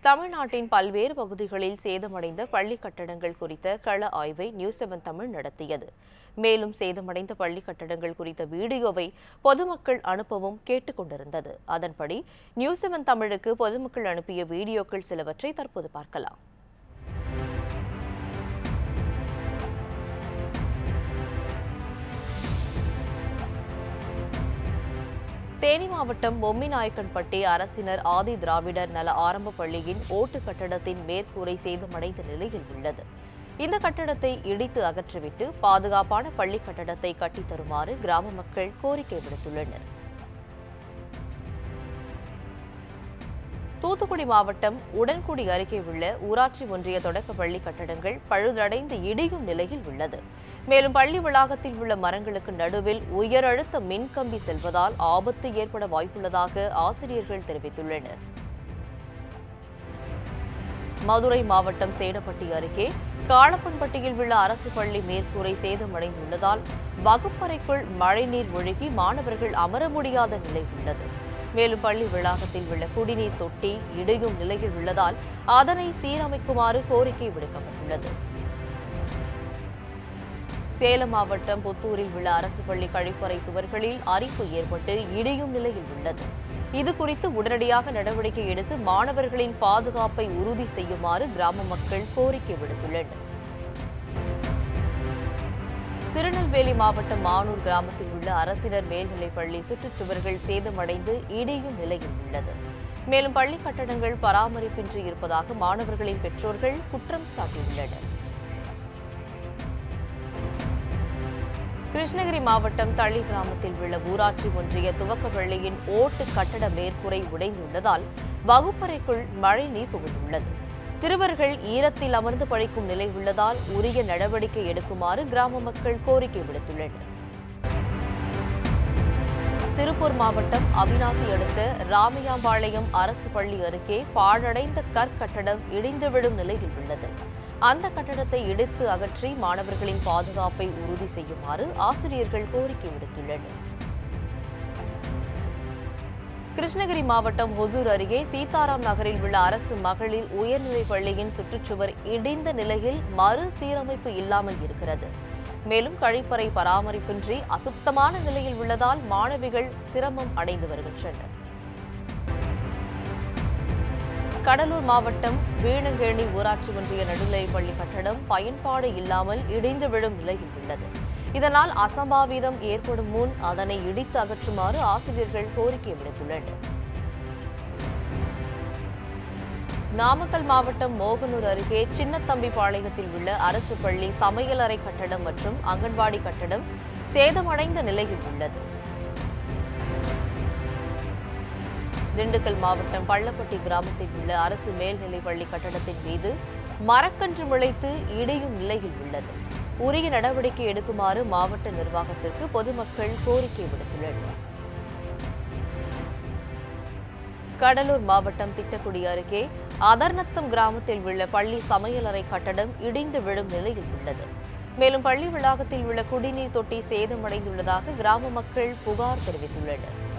தமிழ்நாட்டின் பல்வேறு பகுதிகளில் சேதமடைந்த பள்ளி கட்டடங்கள் குறித்த கள ஆய்வை நியூஸ் செவன் தமிழ் நடத்தியது மேலும் சேதமடைந்த பள்ளி கட்டடங்கள் குறித்த வீடியோவை பொதுமக்கள் அனுப்பவும் கேட்டுக் கொண்டிருந்தது அதன்படி நியூஸ் செவன் தமிழுக்கு பொதுமக்கள் அனுப்பிய வீடியோக்கள் சிலவற்றை தற்போது பார்க்கலாம் தேனி மாவட்டம் பொம்மிநாயக்கன்பட்டி அரசினர் ஆதி திராவிடர் நல ஆரம்ப பள்ளியின் ஓட்டு கட்டடத்தின் மேற்கூரை சேதமடைந்த நிலையில் உள்ளது இந்த கட்டடத்தை இடித்து அகற்றிவிட்டு பாதுகாப்பான பள்ளி கட்டடத்தை கட்டித் தருமாறு கிராம மக்கள் கோரிக்கை விடுத்துள்ளனர் தூத்துக்குடி மாவட்டம் உடன்குடி அருகே உள்ள ஊராட்சி ஒன்றிய தொடக்க பள்ளி கட்டடங்கள் பழுதடைந்து இடியும் நிலையில் உள்ளது மேலும் பள்ளி வளாகத்தில் உள்ள மரங்களுக்கு நடுவில் உயர் அழுத்த மின்கம்பி செல்வதால் ஆபத்து ஏற்பட வாய்ப்புள்ளதாக ஆசிரியர்கள் தெரிவித்துள்ளனர் மதுரை மாவட்டம் சேடப்பட்டி அருகே காளப்பன்பட்டியில் உள்ள அரசு பள்ளி மேற்கூரை சேதமடைந்துள்ளதால் வகுப்பறைக்குள் மழைநீர் ஒழுகி மாணவர்கள் அமர முடியாத நிலை உள்ளது மேலும் பள்ளி வளாகத்தில் உள்ள குடிநீர் தொட்டி இடியும் நிலையில் உள்ளதால் அதனை சீரமைக்குமாறு கோரிக்கை விடுக்கப்பட்டுள்ளது சேலம் மாவட்டம் புத்தூரில் உள்ள அரசு பள்ளி கழிப்பறை சுவர்களில் அரிப்பு ஏற்பட்டு இடியும் நிலையில் உள்ளது இது குறித்து உடனடியாக நடவடிக்கை எடுத்து மாணவர்களின் பாதுகாப்பை உறுதி செய்யுமாறு கிராம மக்கள் கோரிக்கை விடுத்துள்ளனர் திருநெல்வேலி மாவட்டம் மானூர் கிராமத்தில் உள்ள அரசினர் மேல்நிலைப் பள்ளி சுற்றுச்சுவர்கள் சேதமடைந்து இடியும் நிலையில் உள்ளது மேலும் பள்ளி கட்டடங்கள் பராமரிப்பின்றி இருப்பதாக மாணவர்களின் பெற்றோர்கள் குற்றம் சாட்டியுள்ளனர் கிருஷ்ணகிரி மாவட்டம் தளி கிராமத்தில் உள்ள ஊராட்சி ஒன்றிய துவக்க பள்ளியின் ஓட்டு கட்டட மேற்கூரை உடைந்துள்ளதால் வகுப்பறைக்குள் மழை நீர் புகுந்துள்ளது சிறுவர்கள் ஈரத்தில் அமர்ந்து படிக்கும் நிலை உள்ளதால் உரிய நடவடிக்கை எடுக்குமாறு கிராம மக்கள் கோரிக்கை விடுத்துள்ளனர் திருப்பூர் மாவட்டம் அவினாசி அடுத்த ராமையாம்பாளையம் அரசு பள்ளி அருகே பாழடைந்த கற்கட்டடம் இடிந்து விழும் நிலையில் உள்ளது அந்த கட்டடத்தை இடித்து அகற்றி மாணவர்களின் பாதுகாப்பை உறுதி செய்யுமாறு ஆசிரியர்கள் கோரிக்கை விடுத்துள்ளனர் கிருஷ்ணகிரி மாவட்டம் ஒசூர் அருகே சீதாராம் நகரில் உள்ள அரசு மகளிர் உயர்நிலைப் பள்ளியின் சுற்றுச்சுவர் இடிந்த நிலையில் மறுசீரமைப்பு இல்லாமல் இருக்கிறது மேலும் கழிப்பறை பராமரிப்பின்றி அசுத்தமான நிலையில் உள்ளதால் மாணவிகள் சிரமம் அடைந்து வருகின்றனர் கடலூர் மாவட்டம் வீணங்கேணி ஊராட்சி ஒன்றிய நடுநிலைப் பள்ளி கட்டடம் பயன்பாடு இல்லாமல் இடிந்து விழும் நிலையில் உள்ளது இதனால் அசம்பாவிதம் ஏற்படும் முன் அதனை இடித்து அகற்றுமாறு ஆசிரியர்கள் கோரிக்கை விடுத்துள்ளனர் நாமக்கல் மாவட்டம் மோகனூர் அருகே சின்னத்தம்பிபாளையத்தில் உள்ள அரசு பள்ளி சமையலறை கட்டடம் மற்றும் அங்கன்வாடி கட்டடம் சேதமடைந்த நிலையில் உள்ளது திண்டுக்கல் மாவட்டம் பள்ளப்பட்டி கிராமத்தில் உள்ள அரசு மேல்நிலைப் பள்ளி கட்டடத்தின் மீது மரக்கன்று முளைத்து இடியும் நிலையில் உள்ளது உரிய நடவடிக்கை எடுக்குமாறு மாவட்ட நிர்வாகத்திற்கு பொதுமக்கள் கோரிக்கை விடுத்துள்ளனர் கடலூர் மாவட்டம் திட்டக்குடி அருகே அதர்நத்தம் கிராமத்தில் உள்ள பள்ளி சமையலறை கட்டடம் இடிந்து விழும் நிலையில் உள்ளது மேலும் பள்ளி வளாகத்தில் உள்ள குடிநீர் தொட்டி சேதமடைந்துள்ளதாக கிராம மக்கள் புகார் தெரிவித்துள்ளனர்